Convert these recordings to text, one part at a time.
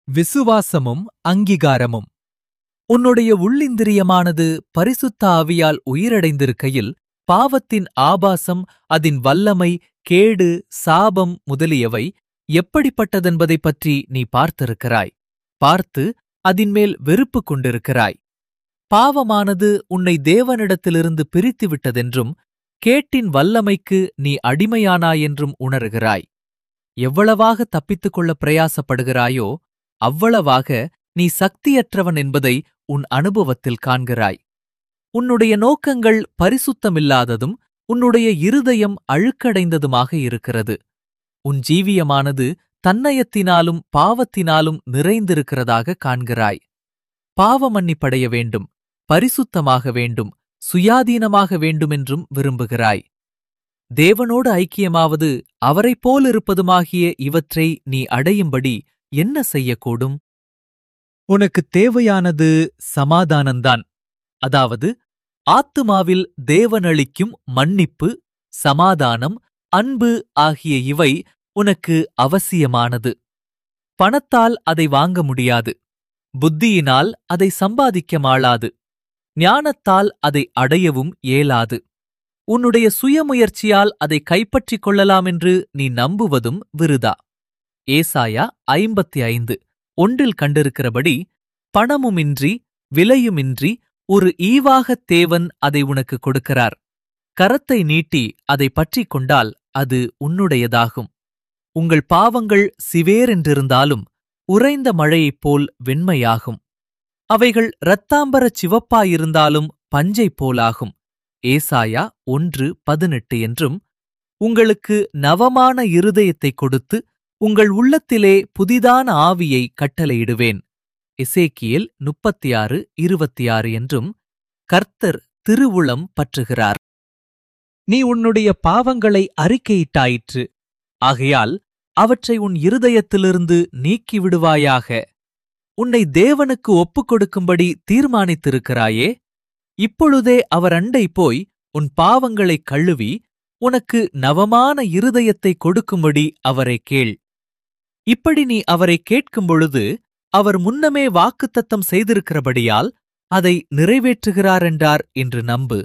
விசுவாசமும் அங்கீகாரமும் உன்னுடைய உள்ளிந்திரியமானது பரிசுத்த ஆவியால் உயிரடைந்திருக்கையில் பாவத்தின் ஆபாசம் அதின் வல்லமை கேடு சாபம் முதலியவை எப்படிப்பட்டதென்பதைப் பற்றி நீ பார்த்திருக்கிறாய் பார்த்து அதின்மேல் வெறுப்பு கொண்டிருக்கிறாய் பாவமானது உன்னை தேவனிடத்திலிருந்து பிரித்துவிட்டதென்றும் கேட்டின் வல்லமைக்கு நீ அடிமையானாயென்றும் உணர்கிறாய் எவ்வளவாக தப்பித்துக் கொள்ள பிரயாசப்படுகிறாயோ அவ்வளவாக நீ சக்தியற்றவன் என்பதை உன் அனுபவத்தில் காண்கிறாய் உன்னுடைய நோக்கங்கள் பரிசுத்தமில்லாததும் உன்னுடைய இருதயம் அழுக்கடைந்ததுமாக இருக்கிறது உன் ஜீவியமானது தன்னயத்தினாலும் பாவத்தினாலும் நிறைந்திருக்கிறதாக காண்கிறாய் பாவ மன்னிப்படைய வேண்டும் பரிசுத்தமாக வேண்டும் சுயாதீனமாக வேண்டுமென்றும் விரும்புகிறாய் தேவனோடு ஐக்கியமாவது அவரைப் போலிருப்பதுமாகிய இவற்றை நீ அடையும்படி என்ன செய்யக்கூடும் உனக்குத் தேவையானது சமாதானந்தான் அதாவது ஆத்துமாவில் தேவனளிக்கும் மன்னிப்பு சமாதானம் அன்பு ஆகிய இவை உனக்கு அவசியமானது பணத்தால் அதை வாங்க முடியாது புத்தியினால் அதை சம்பாதிக்க மாளாது ஞானத்தால் அதை அடையவும் இயலாது உன்னுடைய சுயமுயற்சியால் அதை கைப்பற்றிக் கொள்ளலாமென்று நீ நம்புவதும் விருதா ஏசாயா ஐம்பத்தி ஐந்து ஒன்றில் கண்டிருக்கிறபடி பணமுமின்றி விலையுமின்றி ஒரு ஈவாகத் தேவன் அதை உனக்கு கொடுக்கிறார் கரத்தை நீட்டி அதை பற்றிக் கொண்டால் அது உன்னுடையதாகும் உங்கள் பாவங்கள் சிவேரென்றிருந்தாலும் உறைந்த மழையைப் போல் வெண்மையாகும் அவைகள் இரத்தாம்பரச் சிவப்பாயிருந்தாலும் பஞ்சைப் போலாகும் ஏசாயா ஒன்று பதினெட்டு என்றும் உங்களுக்கு நவமான இருதயத்தைக் கொடுத்து உங்கள் உள்ளத்திலே புதிதான ஆவியை கட்டளையிடுவேன் எசேக்கியேல் முப்பத்தி ஆறு இருபத்தி ஆறு என்றும் கர்த்தர் திருவுளம் பற்றுகிறார் நீ உன்னுடைய பாவங்களை அறிக்கையிட்டாயிற்று ஆகையால் அவற்றை உன் இருதயத்திலிருந்து நீக்கிவிடுவாயாக உன்னை தேவனுக்கு ஒப்புக் கொடுக்கும்படி தீர்மானித்திருக்கிறாயே இப்பொழுதே அவர் அண்டை போய் உன் பாவங்களைக் கழுவி உனக்கு நவமான இருதயத்தைக் கொடுக்கும்படி அவரை கேள் இப்படி நீ அவரை கேட்கும் பொழுது அவர் முன்னமே வாக்குத்தத்தம் செய்திருக்கிறபடியால் அதை நிறைவேற்றுகிறாரென்றார் என்று நம்பு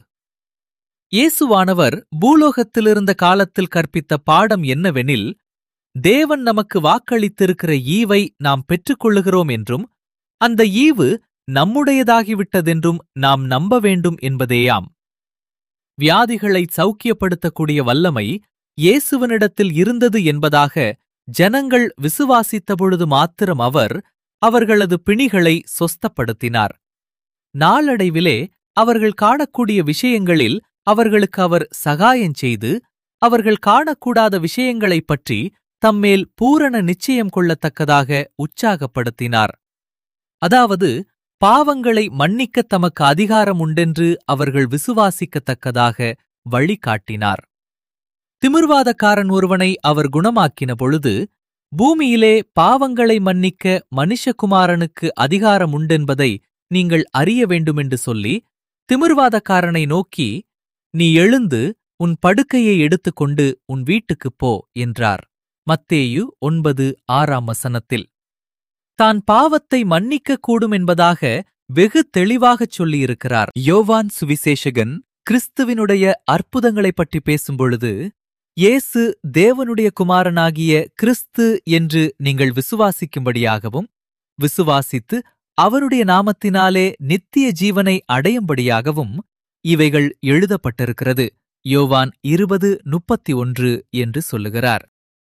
இயேசுவானவர் பூலோகத்திலிருந்த காலத்தில் கற்பித்த பாடம் என்னவெனில் தேவன் நமக்கு வாக்களித்திருக்கிற ஈவை நாம் பெற்றுக்கொள்ளுகிறோம் என்றும் அந்த ஈவு நம்முடையதாகிவிட்டதென்றும் நாம் நம்ப வேண்டும் என்பதேயாம் வியாதிகளை சௌக்கியப்படுத்தக்கூடிய வல்லமை இயேசுவனிடத்தில் இருந்தது என்பதாக ஜனங்கள் விசுவாசித்தபொழுது மாத்திரம் அவர் அவர்களது பிணிகளை சொஸ்தப்படுத்தினார் நாளடைவிலே அவர்கள் காணக்கூடிய விஷயங்களில் அவர்களுக்கு அவர் சகாயஞ்செய்து அவர்கள் காணக்கூடாத விஷயங்களைப் பற்றி தம்மேல் பூரண நிச்சயம் கொள்ளத்தக்கதாக உற்சாகப்படுத்தினார் அதாவது பாவங்களை மன்னிக்க தமக்கு அதிகாரம் உண்டென்று அவர்கள் விசுவாசிக்கத்தக்கதாக வழிகாட்டினார் திமிர்வாதக்காரன் ஒருவனை அவர் குணமாக்கின பொழுது பூமியிலே பாவங்களை மன்னிக்க மனுஷகுமாரனுக்கு அதிகாரம் உண்டென்பதை நீங்கள் அறிய வேண்டுமென்று சொல்லி திமிர்வாதக்காரனை நோக்கி நீ எழுந்து உன் படுக்கையை எடுத்துக்கொண்டு உன் வீட்டுக்குப் போ என்றார் மத்தேயு ஒன்பது ஆறாம் வசனத்தில் தான் பாவத்தை மன்னிக்கக் கூடும் என்பதாக வெகு தெளிவாகச் சொல்லியிருக்கிறார் யோவான் சுவிசேஷகன் கிறிஸ்துவினுடைய அற்புதங்களைப் பற்றி பேசும்பொழுது இயேசு தேவனுடைய குமாரனாகிய கிறிஸ்து என்று நீங்கள் விசுவாசிக்கும்படியாகவும் விசுவாசித்து அவருடைய நாமத்தினாலே நித்திய ஜீவனை அடையும்படியாகவும் இவைகள் எழுதப்பட்டிருக்கிறது யோவான் இருபது முப்பத்தி ஒன்று என்று சொல்லுகிறார்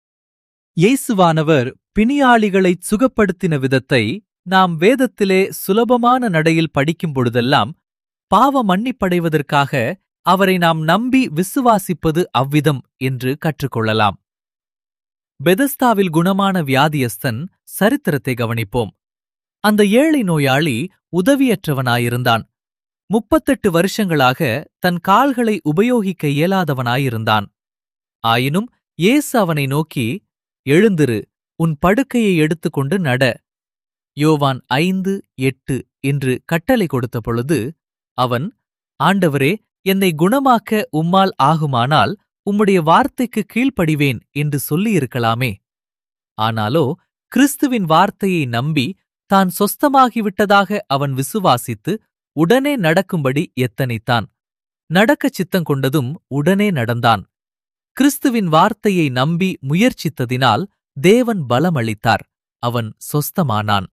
இயேசுவானவர் பிணியாளிகளைச் சுகப்படுத்தின விதத்தை நாம் வேதத்திலே சுலபமான நடையில் படிக்கும் பொழுதெல்லாம் பாவ மன்னிப்படைவதற்காக அவரை நாம் நம்பி விசுவாசிப்பது அவ்விதம் என்று கற்றுக்கொள்ளலாம் பெதஸ்தாவில் குணமான வியாதியஸ்தன் சரித்திரத்தை கவனிப்போம் அந்த ஏழை நோயாளி உதவியற்றவனாயிருந்தான் முப்பத்தெட்டு வருஷங்களாக தன் கால்களை உபயோகிக்க இயலாதவனாயிருந்தான் ஆயினும் இயேசு அவனை நோக்கி எழுந்திரு உன் படுக்கையை எடுத்துக்கொண்டு நட யோவான் ஐந்து எட்டு என்று கட்டளை கொடுத்த பொழுது அவன் ஆண்டவரே என்னை குணமாக்க உம்மால் ஆகுமானால் உம்முடைய வார்த்தைக்கு கீழ்ப்படிவேன் என்று சொல்லியிருக்கலாமே ஆனாலோ கிறிஸ்துவின் வார்த்தையை நம்பி தான் சொஸ்தமாகிவிட்டதாக அவன் விசுவாசித்து உடனே நடக்கும்படி எத்தனித்தான் நடக்கச் சித்தம் கொண்டதும் உடனே நடந்தான் கிறிஸ்துவின் வார்த்தையை நம்பி முயற்சித்ததினால் தேவன் பலமளித்தார் அவன் சொஸ்தமானான்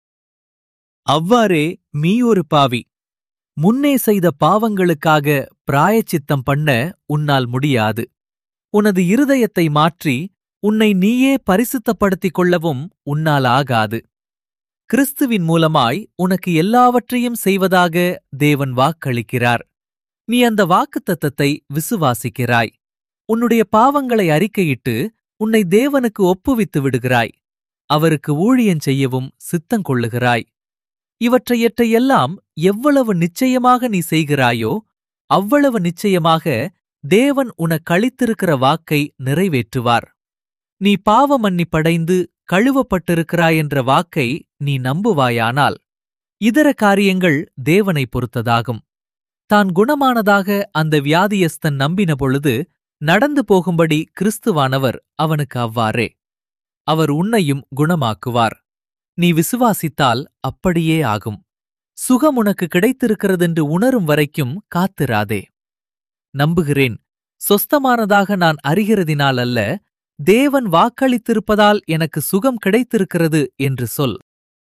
அவ்வாறே மீ ஒரு பாவி முன்னே செய்த பாவங்களுக்காக பிராயச்சித்தம் பண்ண உன்னால் முடியாது உனது இருதயத்தை மாற்றி உன்னை நீயே பரிசுத்தப்படுத்திக் கொள்ளவும் உன்னால் ஆகாது கிறிஸ்துவின் மூலமாய் உனக்கு எல்லாவற்றையும் செய்வதாக தேவன் வாக்களிக்கிறார் நீ அந்த வாக்குத்தத்தத்தை விசுவாசிக்கிறாய் உன்னுடைய பாவங்களை அறிக்கையிட்டு உன்னை தேவனுக்கு ஒப்புவித்து விடுகிறாய் அவருக்கு ஊழியஞ் செய்யவும் சித்தங் கொள்ளுகிறாய் இவற்றையற்றையெல்லாம் எவ்வளவு நிச்சயமாக நீ செய்கிறாயோ அவ்வளவு நிச்சயமாக தேவன் உனக்களித்திருக்கிற வாக்கை நிறைவேற்றுவார் நீ பாவ மன்னிப்படைந்து கழுவப்பட்டிருக்கிறாய் என்ற வாக்கை நீ நம்புவாயானால் இதர காரியங்கள் தேவனை பொறுத்ததாகும் தான் குணமானதாக அந்த வியாதியஸ்தன் நம்பின பொழுது நடந்து போகும்படி கிறிஸ்துவானவர் அவனுக்கு அவ்வாறே அவர் உன்னையும் குணமாக்குவார் நீ விசுவாசித்தால் அப்படியே ஆகும் சுகம் உனக்கு கிடைத்திருக்கிறதென்று உணரும் வரைக்கும் காத்திராதே நம்புகிறேன் சொஸ்தமானதாக நான் அறிகிறதினால் அல்ல தேவன் வாக்களித்திருப்பதால் எனக்கு சுகம் கிடைத்திருக்கிறது என்று சொல்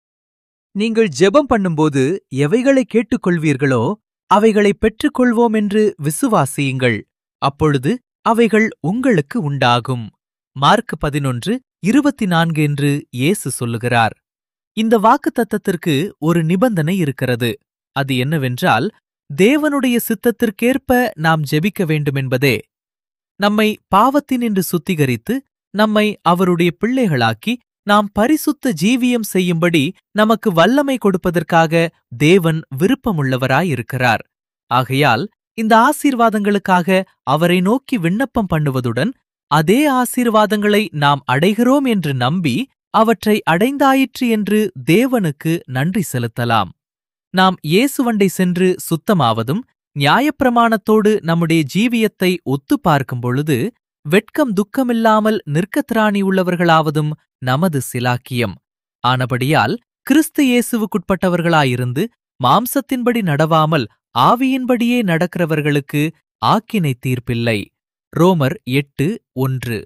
நீங்கள் ஜெபம் பண்ணும்போது எவைகளை கேட்டுக்கொள்வீர்களோ அவைகளை பெற்றுக்கொள்வோம் என்று விசுவாசியுங்கள் அப்பொழுது அவைகள் உங்களுக்கு உண்டாகும் மார்க் பதினொன்று இருபத்தி நான்கு என்று இயேசு சொல்லுகிறார் இந்த வாக்குத்தத்தத்திற்கு ஒரு நிபந்தனை இருக்கிறது அது என்னவென்றால் தேவனுடைய சித்தத்திற்கேற்ப நாம் ஜெபிக்க வேண்டுமென்பதே நம்மை பாவத்தினின்று சுத்திகரித்து நம்மை அவருடைய பிள்ளைகளாக்கி நாம் பரிசுத்த ஜீவியம் செய்யும்படி நமக்கு வல்லமை கொடுப்பதற்காக தேவன் விருப்பமுள்ளவராயிருக்கிறார் ஆகையால் இந்த ஆசீர்வாதங்களுக்காக அவரை நோக்கி விண்ணப்பம் பண்ணுவதுடன் அதே ஆசீர்வாதங்களை நாம் அடைகிறோம் என்று நம்பி அவற்றை அடைந்தாயிற்று என்று தேவனுக்கு நன்றி செலுத்தலாம் நாம் இயேசுவண்டை சென்று சுத்தமாவதும் நியாயப்பிரமாணத்தோடு நம்முடைய ஜீவியத்தை ஒத்துப் பார்க்கும் பொழுது வெட்கம் துக்கமில்லாமல் நிற்கத்திராணி உள்ளவர்களாவதும் நமது சிலாக்கியம் ஆனபடியால் கிறிஸ்து இயேசுவுக்குட்பட்டவர்களாயிருந்து மாம்சத்தின்படி நடவாமல் ஆவியின்படியே நடக்கிறவர்களுக்கு ஆக்கினை தீர்ப்பில்லை ரோமர் எட்டு ஒன்று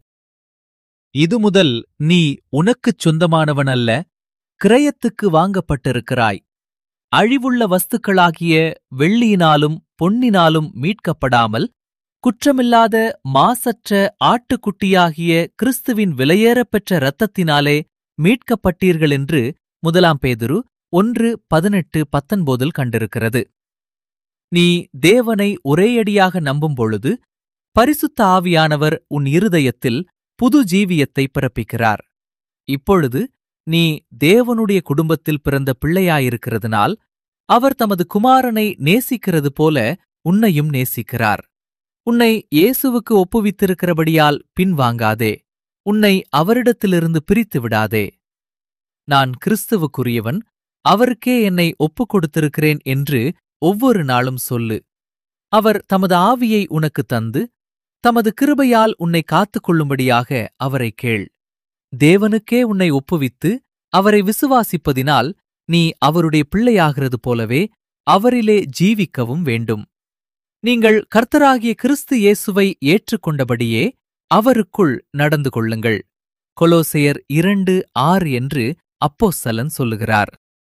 இது முதல் நீ உனக்குச் சொந்தமானவன் அல்ல கிரயத்துக்கு வாங்கப்பட்டிருக்கிறாய் அழிவுள்ள வஸ்துக்களாகிய வெள்ளியினாலும் பொன்னினாலும் மீட்கப்படாமல் குற்றமில்லாத மாசற்ற ஆட்டுக்குட்டியாகிய கிறிஸ்துவின் விலையேறப்பெற்ற இரத்தத்தினாலே மீட்கப்பட்டீர்கள் என்று முதலாம் பேதுரு ஒன்று பதினெட்டு பத்தொன்பதில் கண்டிருக்கிறது நீ தேவனை ஒரேயடியாக நம்பும் பொழுது பரிசுத்த ஆவியானவர் உன் இருதயத்தில் புது ஜீவியத்தை பிறப்பிக்கிறார் இப்பொழுது நீ தேவனுடைய குடும்பத்தில் பிறந்த பிள்ளையாயிருக்கிறதுனால் அவர் தமது குமாரனை நேசிக்கிறது போல உன்னையும் நேசிக்கிறார் உன்னை இயேசுவுக்கு ஒப்புவித்திருக்கிறபடியால் பின்வாங்காதே உன்னை அவரிடத்திலிருந்து பிரித்து விடாதே நான் கிறிஸ்துவுக்குரியவன் அவருக்கே என்னை ஒப்புக் கொடுத்திருக்கிறேன் என்று ஒவ்வொரு நாளும் சொல்லு அவர் தமது ஆவியை உனக்கு தந்து தமது கிருபையால் உன்னை காத்துக்கொள்ளும்படியாக அவரை கேள் தேவனுக்கே உன்னை ஒப்புவித்து அவரை விசுவாசிப்பதினால் நீ அவருடைய பிள்ளையாகிறது போலவே அவரிலே ஜீவிக்கவும் வேண்டும் நீங்கள் கர்த்தராகிய கிறிஸ்து இயேசுவை ஏற்றுக்கொண்டபடியே அவருக்குள் நடந்து கொள்ளுங்கள் கொலோசையர் இரண்டு ஆறு என்று அப்போஸ்தலன் சொல்லுகிறார்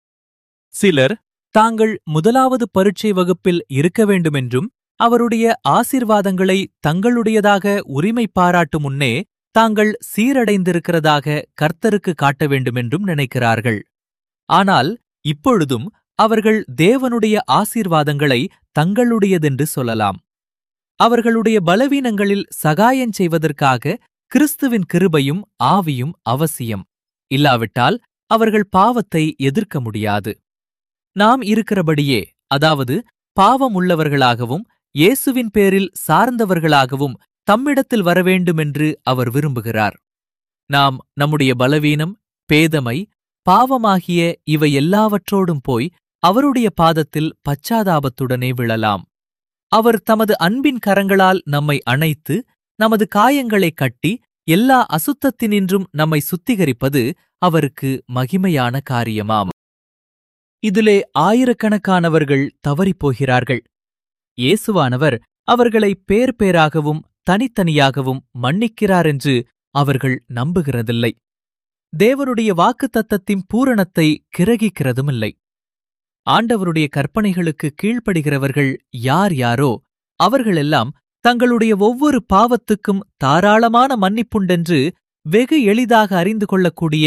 சிலர் தாங்கள் முதலாவது பரீட்சை வகுப்பில் இருக்க வேண்டுமென்றும் அவருடைய ஆசீர்வாதங்களை தங்களுடையதாக உரிமை பாராட்டும் முன்னே தாங்கள் சீரடைந்திருக்கிறதாக கர்த்தருக்கு காட்ட வேண்டுமென்றும் நினைக்கிறார்கள் ஆனால் இப்பொழுதும் அவர்கள் தேவனுடைய ஆசீர்வாதங்களை தங்களுடையதென்று சொல்லலாம் அவர்களுடைய பலவீனங்களில் சகாயஞ் செய்வதற்காக கிறிஸ்துவின் கிருபையும் ஆவியும் அவசியம் இல்லாவிட்டால் அவர்கள் பாவத்தை எதிர்க்க முடியாது நாம் இருக்கிறபடியே அதாவது பாவம் உள்ளவர்களாகவும் இயேசுவின் பேரில் சார்ந்தவர்களாகவும் தம்மிடத்தில் வரவேண்டுமென்று அவர் விரும்புகிறார் நாம் நம்முடைய பலவீனம் பேதமை பாவமாகிய இவை எல்லாவற்றோடும் போய் அவருடைய பாதத்தில் பச்சாதாபத்துடனே விழலாம் அவர் தமது அன்பின் கரங்களால் நம்மை அணைத்து நமது காயங்களைக் கட்டி எல்லா அசுத்தத்தினின்றும் நம்மை சுத்திகரிப்பது அவருக்கு மகிமையான காரியமாம் இதிலே ஆயிரக்கணக்கானவர்கள் தவறிப் போகிறார்கள் இயேசுவானவர் அவர்களை பேர் பேராகவும் தனித்தனியாகவும் மன்னிக்கிறார் என்று அவர்கள் நம்புகிறதில்லை தேவனுடைய வாக்குத்தத்தத்தின் பூரணத்தை கிரகிக்கிறதுமில்லை ஆண்டவருடைய கற்பனைகளுக்கு கீழ்ப்படுகிறவர்கள் யார் யாரோ அவர்களெல்லாம் தங்களுடைய ஒவ்வொரு பாவத்துக்கும் தாராளமான மன்னிப்புண்டென்று வெகு எளிதாக அறிந்து கொள்ளக்கூடிய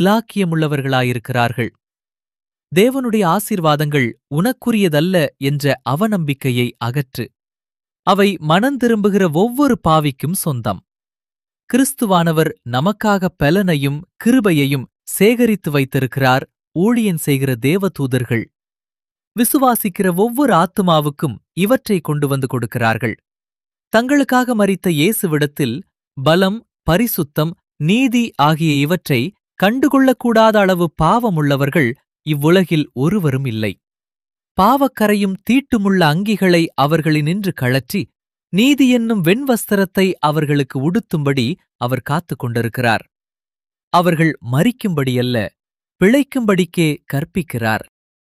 சிலாக்கியமுள்ளவர்களாயிருக்கிறார்கள் தேவனுடைய ஆசீர்வாதங்கள் உனக்குரியதல்ல என்ற அவநம்பிக்கையை அகற்று அவை மனந்திரும்புகிற ஒவ்வொரு பாவிக்கும் சொந்தம் கிறிஸ்துவானவர் நமக்காக பலனையும் கிருபையையும் சேகரித்து வைத்திருக்கிறார் ஊழியன் செய்கிற தேவதூதர்கள் விசுவாசிக்கிற ஒவ்வொரு ஆத்துமாவுக்கும் இவற்றை கொண்டு வந்து கொடுக்கிறார்கள் தங்களுக்காக மறித்த இயேசுவிடத்தில் பலம் பரிசுத்தம் நீதி ஆகிய இவற்றை கண்டுகொள்ளக்கூடாத அளவு பாவமுள்ளவர்கள் இவ்வுலகில் ஒருவரும் இல்லை பாவக்கரையும் தீட்டுமுள்ள அங்கிகளை அவர்களினின்று கழற்றி நீதி என்னும் வெண்வஸ்திரத்தை அவர்களுக்கு உடுத்தும்படி அவர் காத்துக் கொண்டிருக்கிறார் அவர்கள் மறிக்கும்படியல்ல பிழைக்கும்படிக்கே கற்பிக்கிறார்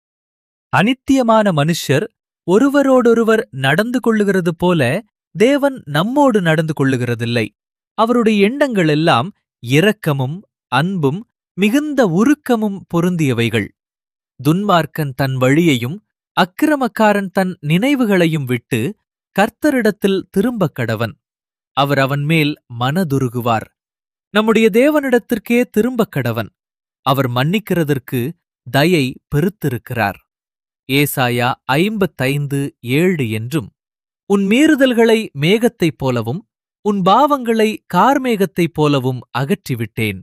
அனித்தியமான மனுஷர் ஒருவரோடொருவர் நடந்து கொள்ளுகிறது போல தேவன் நம்மோடு நடந்து கொள்ளுகிறதில்லை அவருடைய எண்ணங்கள் எல்லாம் இரக்கமும் அன்பும் மிகுந்த உருக்கமும் பொருந்தியவைகள் துன்மார்க்கன் தன் வழியையும் அக்கிரமக்காரன் தன் நினைவுகளையும் விட்டு கர்த்தரிடத்தில் திரும்பக் கடவன் அவர் அவன் மேல் மனதுருகுவார் நம்முடைய தேவனிடத்திற்கே திரும்பக் கடவன் அவர் மன்னிக்கிறதற்கு தயை பெருத்திருக்கிறார் ஏசாயா ஐம்பத்தைந்து ஏழு என்றும் உன் மீறுதல்களை மேகத்தைப் போலவும் உன் பாவங்களை கார்மேகத்தைப் போலவும் அகற்றிவிட்டேன்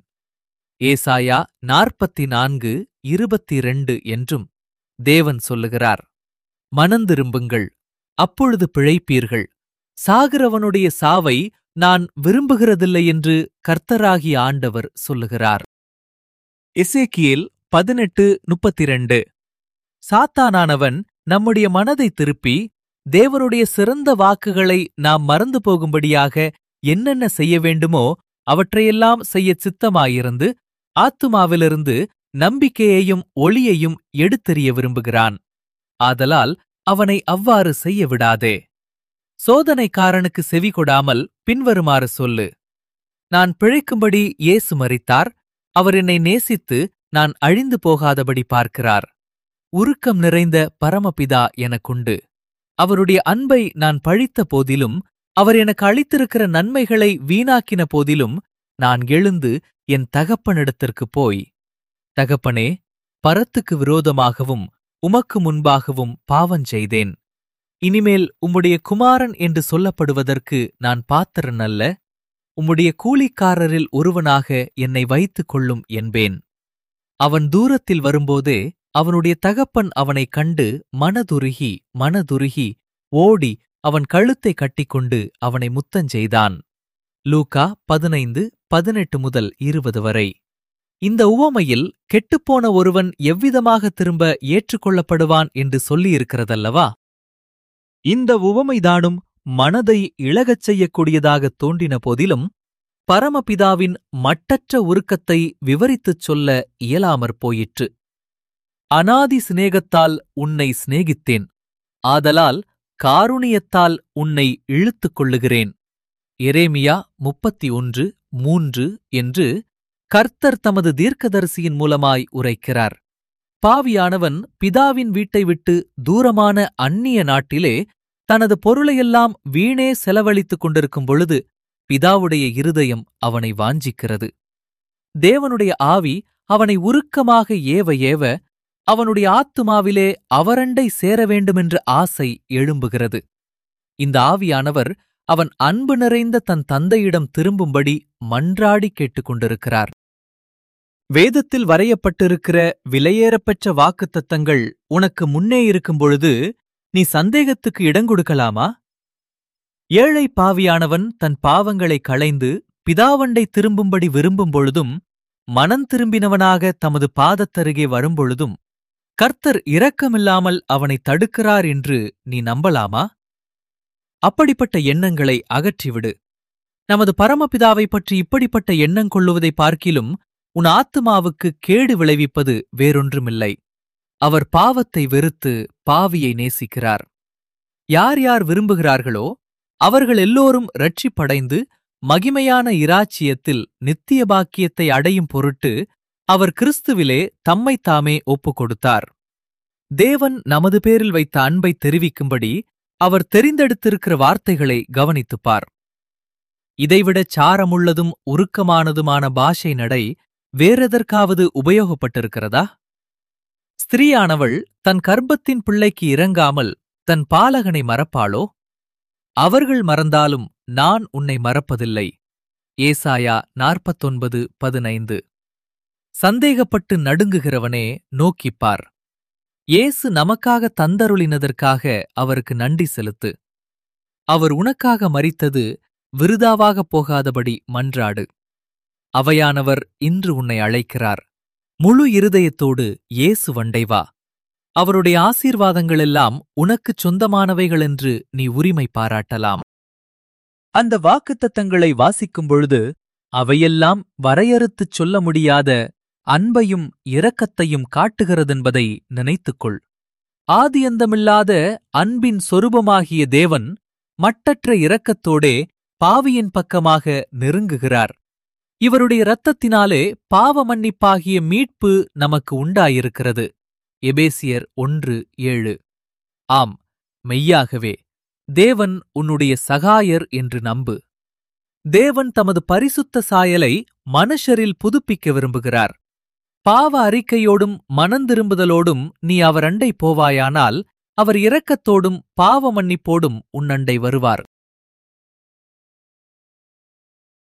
ஏசாயா நாற்பத்தி நான்கு இருபத்தி இரண்டு என்றும் தேவன் சொல்லுகிறார் மனந்திரும்புங்கள் அப்பொழுது பிழைப்பீர்கள் சாகிறவனுடைய சாவை நான் விரும்புகிறதில்லை என்று கர்த்தராகிய ஆண்டவர் சொல்லுகிறார் எசேக்கியேல் பதினெட்டு முப்பத்திரண்டு சாத்தானானவன் நம்முடைய மனதை திருப்பி தேவனுடைய சிறந்த வாக்குகளை நாம் மறந்து போகும்படியாக என்னென்ன செய்ய வேண்டுமோ அவற்றையெல்லாம் செய்ய சித்தமாயிருந்து ஆத்துமாவிலிருந்து நம்பிக்கையையும் ஒளியையும் எடுத்தெறிய விரும்புகிறான் ஆதலால் அவனை அவ்வாறு செய்ய விடாதே சோதனைக்காரனுக்கு செவி கொடாமல் பின்வருமாறு சொல்லு நான் பிழைக்கும்படி இயேசு மறித்தார் அவர் என்னை நேசித்து நான் அழிந்து போகாதபடி பார்க்கிறார் உருக்கம் நிறைந்த பரமபிதா எனக்குண்டு அவருடைய அன்பை நான் பழித்த போதிலும் அவர் எனக்கு அளித்திருக்கிற நன்மைகளை வீணாக்கின போதிலும் நான் எழுந்து என் தகப்பனிடத்திற்குப் போய் தகப்பனே பரத்துக்கு விரோதமாகவும் உமக்கு முன்பாகவும் பாவஞ்செய்தேன் இனிமேல் உம்முடைய குமாரன் என்று சொல்லப்படுவதற்கு நான் பாத்திரன் அல்ல உம்முடைய கூலிக்காரரில் ஒருவனாக என்னை வைத்துக் கொள்ளும் என்பேன் அவன் தூரத்தில் வரும்போதே அவனுடைய தகப்பன் அவனைக் கண்டு மனதுருகி மனதுருகி ஓடி அவன் கழுத்தை கட்டிக்கொண்டு அவனை முத்தஞ்செய்தான் லூகா பதினைந்து பதினெட்டு முதல் இருபது வரை இந்த உவமையில் கெட்டுப்போன ஒருவன் எவ்விதமாக திரும்ப ஏற்றுக்கொள்ளப்படுவான் என்று சொல்லியிருக்கிறதல்லவா இந்த உவமைதானும் மனதை இழகச் செய்யக்கூடியதாகத் தோன்றின போதிலும் பரமபிதாவின் மட்டற்ற உருக்கத்தை விவரித்துச் சொல்ல இயலாமற் போயிற்று அனாதி சிநேகத்தால் உன்னை சிநேகித்தேன் ஆதலால் காருணியத்தால் உன்னை இழுத்துக் கொள்ளுகிறேன் எரேமியா முப்பத்தி ஒன்று மூன்று என்று கர்த்தர் தமது தீர்க்கதரிசியின் மூலமாய் உரைக்கிறார் பாவியானவன் பிதாவின் வீட்டை விட்டு தூரமான அந்நிய நாட்டிலே தனது பொருளையெல்லாம் வீணே செலவழித்துக் கொண்டிருக்கும் பொழுது பிதாவுடைய இருதயம் அவனை வாஞ்சிக்கிறது தேவனுடைய ஆவி அவனை உருக்கமாக ஏவ ஏவ அவனுடைய ஆத்துமாவிலே அவரண்டை சேர வேண்டுமென்ற ஆசை எழும்புகிறது இந்த ஆவியானவர் அவன் அன்பு நிறைந்த தன் தந்தையிடம் திரும்பும்படி மன்றாடி கேட்டுக்கொண்டிருக்கிறார் வேதத்தில் வரையப்பட்டிருக்கிற விலையேறப்பெற்ற வாக்குத்தத்தங்கள் உனக்கு முன்னே இருக்கும் பொழுது நீ சந்தேகத்துக்கு இடங்கொடுக்கலாமா ஏழை பாவியானவன் தன் பாவங்களை களைந்து பிதாவண்டை திரும்பும்படி விரும்பும் பொழுதும் மனம் திரும்பினவனாக தமது பாதத்தருகே வரும்பொழுதும் கர்த்தர் இரக்கமில்லாமல் அவனை தடுக்கிறார் என்று நீ நம்பலாமா அப்படிப்பட்ட எண்ணங்களை அகற்றிவிடு நமது பரமபிதாவை பற்றி இப்படிப்பட்ட எண்ணங் கொள்ளுவதை பார்க்கிலும் உன் ஆத்துமாவுக்கு கேடு விளைவிப்பது வேறொன்றுமில்லை அவர் பாவத்தை வெறுத்து பாவியை நேசிக்கிறார் யார் யார் விரும்புகிறார்களோ அவர்கள் எல்லோரும் ரட்சிப்படைந்து மகிமையான இராச்சியத்தில் நித்திய பாக்கியத்தை அடையும் பொருட்டு அவர் கிறிஸ்துவிலே தம்மைத் தாமே ஒப்புக் கொடுத்தார் தேவன் நமது பேரில் வைத்த அன்பை தெரிவிக்கும்படி அவர் தெரிந்தெடுத்திருக்கிற வார்த்தைகளை கவனித்துப்பார் இதைவிடச் சாரமுள்ளதும் உருக்கமானதுமான பாஷை நடை வேறெதற்காவது உபயோகப்பட்டிருக்கிறதா ஸ்திரீயானவள் தன் கர்ப்பத்தின் பிள்ளைக்கு இறங்காமல் தன் பாலகனை மறப்பாளோ அவர்கள் மறந்தாலும் நான் உன்னை மறப்பதில்லை ஏசாயா நாற்பத்தொன்பது பதினைந்து சந்தேகப்பட்டு நடுங்குகிறவனே நோக்கிப்பார் இயேசு நமக்காக தந்தருளினதற்காக அவருக்கு நன்றி செலுத்து அவர் உனக்காக மரித்தது விருதாவாகப் போகாதபடி மன்றாடு அவையானவர் இன்று உன்னை அழைக்கிறார் முழு இருதயத்தோடு இயேசு வண்டை வா அவருடைய ஆசீர்வாதங்களெல்லாம் உனக்குச் சொந்தமானவைகள் என்று நீ உரிமை பாராட்டலாம் அந்த வாக்குத்தத்தங்களை வாசிக்கும் பொழுது அவையெல்லாம் வரையறுத்துச் சொல்ல முடியாத அன்பையும் இரக்கத்தையும் காட்டுகிறதென்பதை நினைத்துக்கொள் ஆதியந்தமில்லாத அன்பின் சொரூபமாகிய தேவன் மட்டற்ற இரக்கத்தோடே பாவியின் பக்கமாக நெருங்குகிறார் இவருடைய இரத்தத்தினாலே பாவ மன்னிப்பாகிய மீட்பு நமக்கு உண்டாயிருக்கிறது எபேசியர் ஒன்று ஏழு ஆம் மெய்யாகவே தேவன் உன்னுடைய சகாயர் என்று நம்பு தேவன் தமது பரிசுத்த சாயலை மனுஷரில் புதுப்பிக்க விரும்புகிறார் பாவ அறிக்கையோடும் மனந்திரும்புதலோடும் நீ அவர் அண்டை போவாயானால் அவர் இரக்கத்தோடும் பாவ மன்னிப்போடும் உன்னண்டை வருவார்